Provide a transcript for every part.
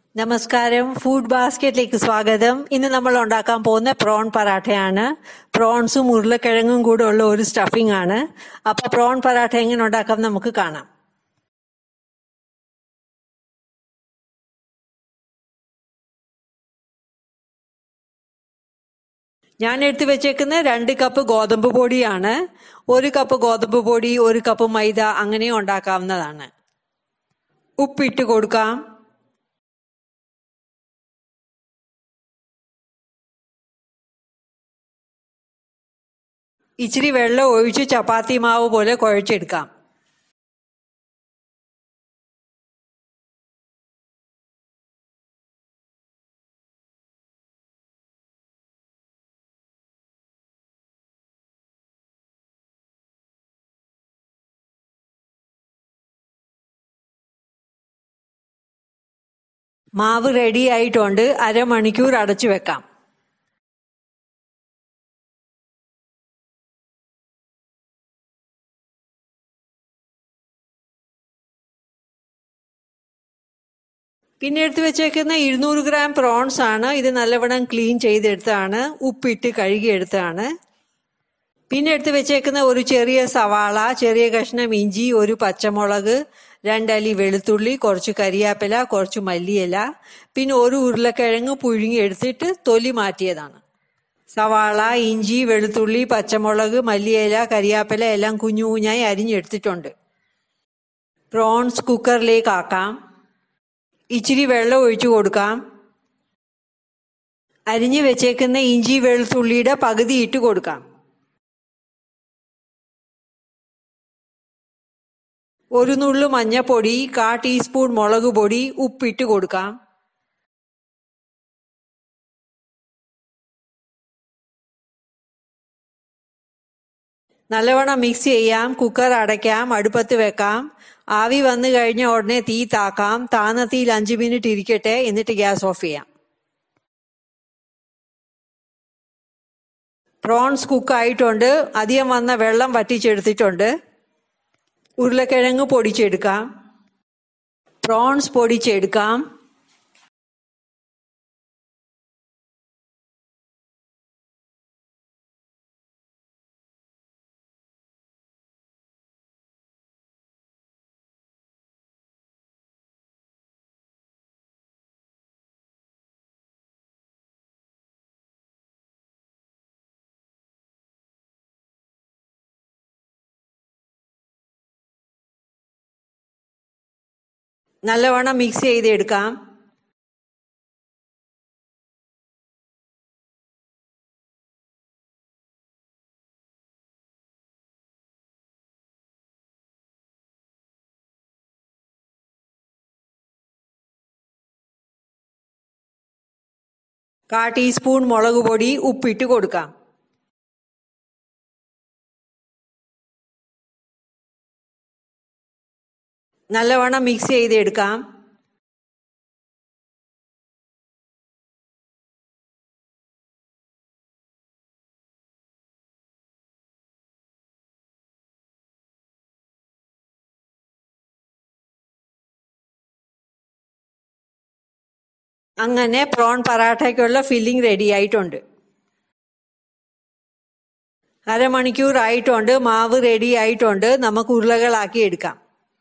നമസ്കാരം ഫുഡ് ബാസ്ക്കറ്റിലേക്ക് സ്വാഗതം ഇന്ന് നമ്മൾ ഉണ്ടാക്കാൻ പോകുന്ന പ്രോൺ പറാഠയാണ് പ്രോൺസും ഉരുളക്കിഴങ്ങും കൂടെ ഉള്ള ഒരു സ്റ്റഫിംഗ് ആണ് അപ്പൊ പ്രോൺ പറാഠ എങ്ങനെ ഉണ്ടാക്കാം നമുക്ക് കാണാം ഞാൻ എടുത്തു വെച്ചേക്കുന്ന രണ്ട് കപ്പ് ഗോതമ്പ് പൊടിയാണ് ഒരു കപ്പ് ഗോതമ്പ് പൊടി ഒരു കപ്പ് മൈദ അങ്ങനെയും ഉണ്ടാക്കാവുന്നതാണ് ഉപ്പിട്ട് കൊടുക്കാം ഇച്ചിരി വെള്ളം ഒഴിച്ച് ചപ്പാത്തി മാവ് പോലെ കുഴച്ചെടുക്കാം മാവ് റെഡി ആയിട്ടുണ്ട് അരമണിക്കൂർ അടച്ചു വെക്കാം പിന്നെ എടുത്ത് വെച്ചേക്കുന്ന ഇരുന്നൂറ് ഗ്രാം പ്രോൺസ് ആണ് ഇത് നല്ലവണ്ണം ക്ലീൻ ചെയ്തെടുത്താണ് ഉപ്പിട്ട് കഴുകിയെടുത്താണ് പിന്നെ എടുത്ത് വെച്ചേക്കുന്ന ഒരു ചെറിയ സവാള ചെറിയ കഷ്ണം ഇഞ്ചി ഒരു പച്ചമുളക് രണ്ടലി വെളുത്തുള്ളി കുറച്ച് കരിയാപ്പില കുറച്ച് മല്ലിയില പിന്നെ ഒരു ഉരുളക്കിഴങ്ങ് പുഴുങ്ങി എടുത്തിട്ട് തൊലി മാറ്റിയതാണ് സവാള ഇഞ്ചി വെളുത്തുള്ളി പച്ചമുളക് മല്ലിയില കരിയാപ്പില എല്ലാം കുഞ്ഞു കുഞ്ഞായി അരിഞ്ഞെടുത്തിട്ടുണ്ട് പ്രോൺസ് കുക്കറിലേക്ക് ആക്കാം ഇച്ചിരി വെള്ളം ഒഴിച്ചു കൊടുക്കാം അരിഞ്ഞു വെച്ചേക്കുന്ന ഇഞ്ചി വെളുത്തുള്ളിയുടെ പകുതി ഇട്ട് കൊടുക്കാം ഒരു നുള്ളു മഞ്ഞപ്പൊടി കാ ടീസ്പൂൺ മുളക് പൊടി ഉപ്പിട്ട് കൊടുക്കാം നല്ലവണ്ണം മിക്സ് ചെയ്യാം കുക്കർ അടയ്ക്കാം അടുപ്പത്ത് വെക്കാം ആവി വന്നു കഴിഞ്ഞ ഉടനെ തീ താക്കാം താന്ന തീയിൽ അഞ്ച് മിനിറ്റ് ഇരിക്കട്ടെ എന്നിട്ട് ഗ്യാസ് ഓഫ് ചെയ്യാം പ്രോൺസ് കുക്കായിട്ടുണ്ട് അധികം വന്ന വെള്ളം വറ്റിച്ചെടുത്തിട്ടുണ്ട് ഉരുളക്കിഴങ്ങ് പൊടിച്ചെടുക്കാം പ്രോൺസ് പൊടിച്ചെടുക്കാം നല്ലവണ്ണം മിക്സ് ചെയ്തെടുക്കാം കാ ടീസ്പൂൺ മുളക് പൊടി ഉപ്പിട്ട് കൊടുക്കാം നല്ലവണ്ണം മിക്സ് ചെയ്തെടുക്കാം അങ്ങനെ പ്രോൺ പറാഠയ്ക്കുള്ള ഫില്ലിംഗ് റെഡി ആയിട്ടുണ്ട് അരമണിക്കൂർ ആയിട്ടുണ്ട് മാവ് റെഡി ആയിട്ടുണ്ട് നമുക്ക് ഉരുളകളാക്കി എടുക്കാം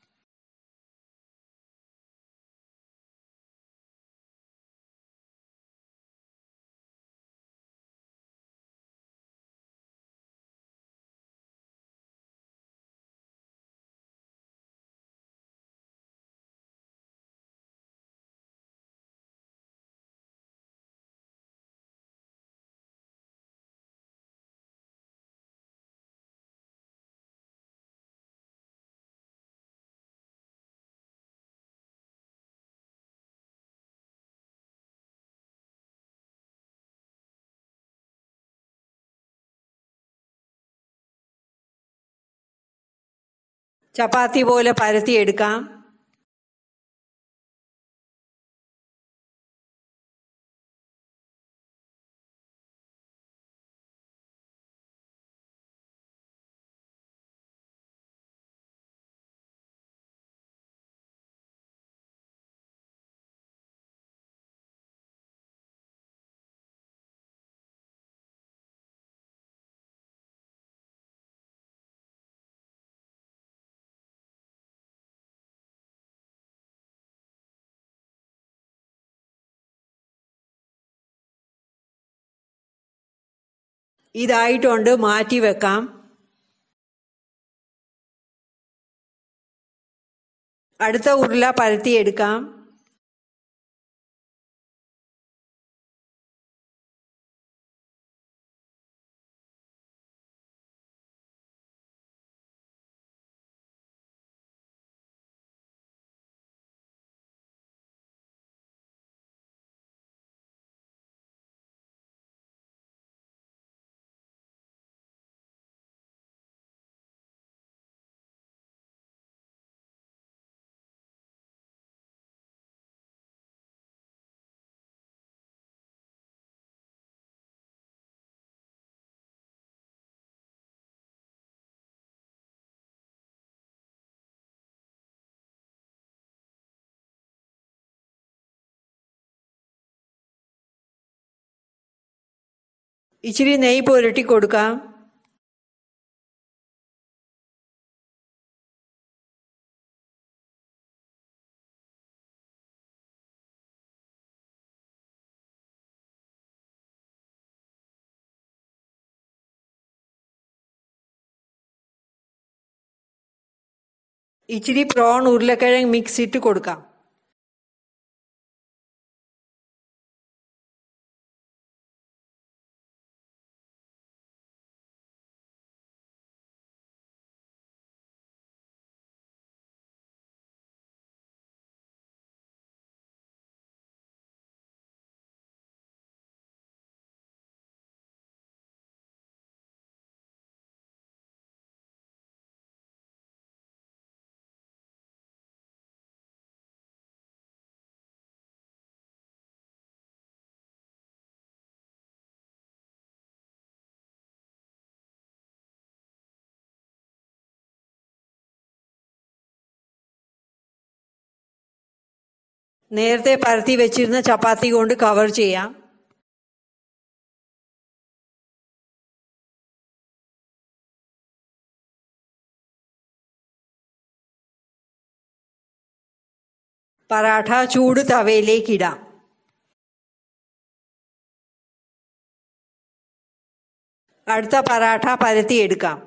ചപ്പാത്തി പോലെ പരത്തിയെടുക്കാം ഇതായിട്ടുണ്ട് മാറ്റി വെക്കാം അടുത്ത ഉരുള പരത്തിയെടുക്കാം ഇച്ചിരി നെയ്യ് പുരട്ടി കൊടുക്കാം ഇച്ചിരി പ്രോൺ ഉരുളക്കിഴങ്ങ് മിക്സ് ഇട്ട് കൊടുക്കാം നേരത്തെ പരത്തി വെച്ചിരുന്ന ചപ്പാത്തി കൊണ്ട് കവർ ചെയ്യാം പറാഠ ചൂട് തവയിലേക്ക് ഇടാം അടുത്ത പറാഠ പരത്തിയെടുക്കാം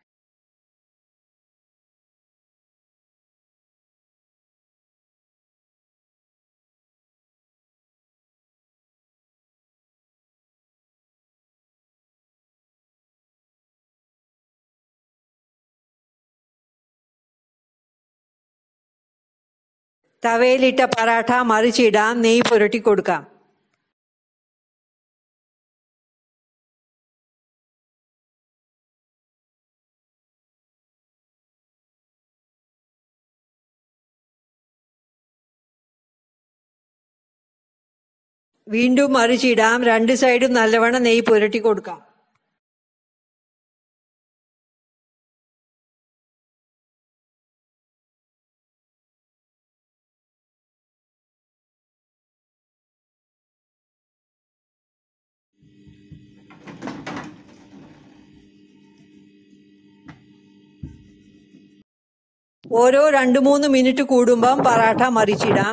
തവയിലിട്ട പറാഠ മറിച്ചിടാം നെയ്യ് പുരട്ടി കൊടുക്കാം വീണ്ടും മറിച്ചിടാം രണ്ട് സൈഡും നല്ലവണ്ണം നെയ്യ് പുരട്ടി കൊടുക്കാം ഓരോ രണ്ട് മൂന്ന് മിനിറ്റ് കൂടുമ്പം പറാഠ മറിച്ചിടാം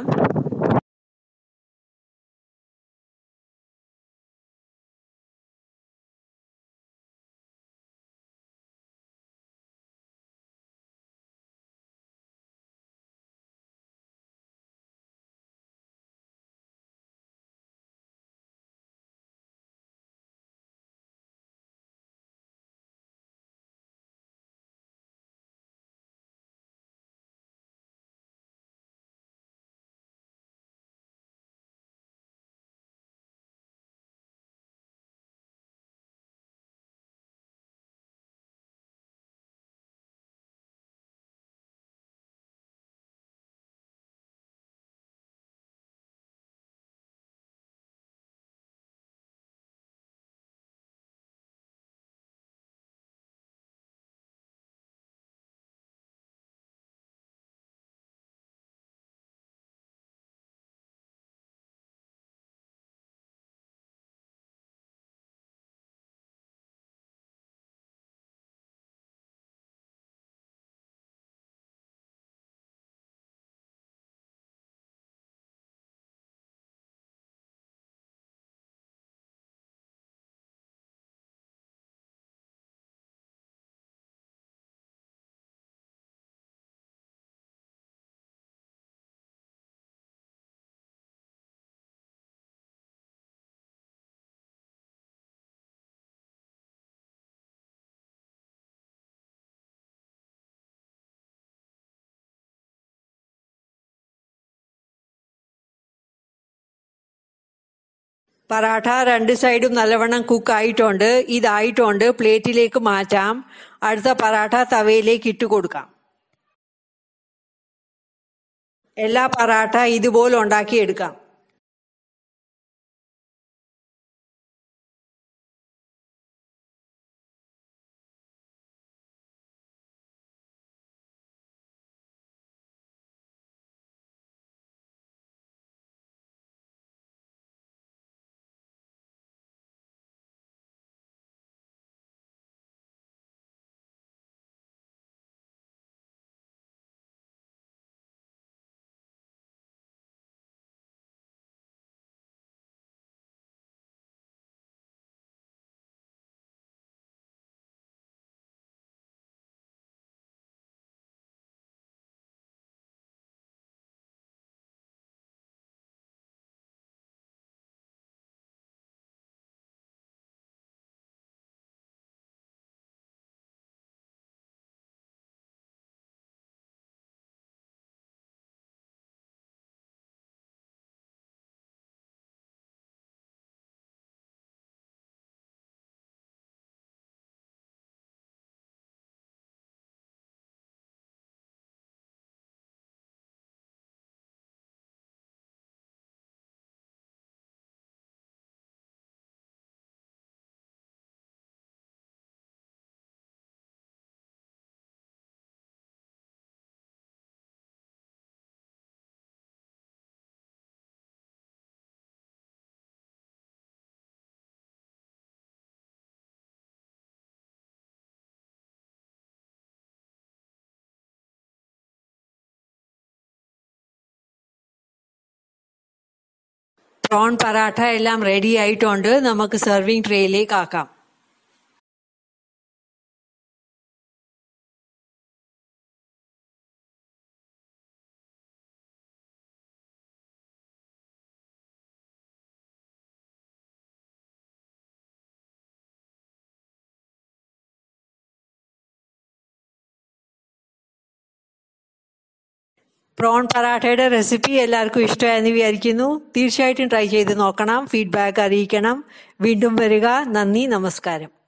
പറാഠ രണ്ട് സൈഡും നല്ലവണ്ണം കുക്ക് ആയിട്ടുണ്ട് ഇതായിട്ടുണ്ട് പ്ലേറ്റിലേക്ക് മാറ്റാം അടുത്ത പറാഠ തവയിലേക്ക് ഇട്ട് കൊടുക്കാം എല്ലാ പറാഠ ഇതുപോലെ ഉണ്ടാക്കിയെടുക്കാം പ്രോൺ പറാഠ എല്ലാം റെഡി ആയിട്ടുണ്ട് നമുക്ക് സെർവിങ് ട്രേയിലേക്ക് ആക്കാം പ്രോൺ പറാഠയുടെ റെസിപ്പി എല്ലാവർക്കും ഇഷ്ടമായെന്ന് വിചാരിക്കുന്നു തീർച്ചയായിട്ടും ട്രൈ ചെയ്ത് നോക്കണം ഫീഡ്ബാക്ക് അറിയിക്കണം വീണ്ടും വരിക നന്ദി നമസ്കാരം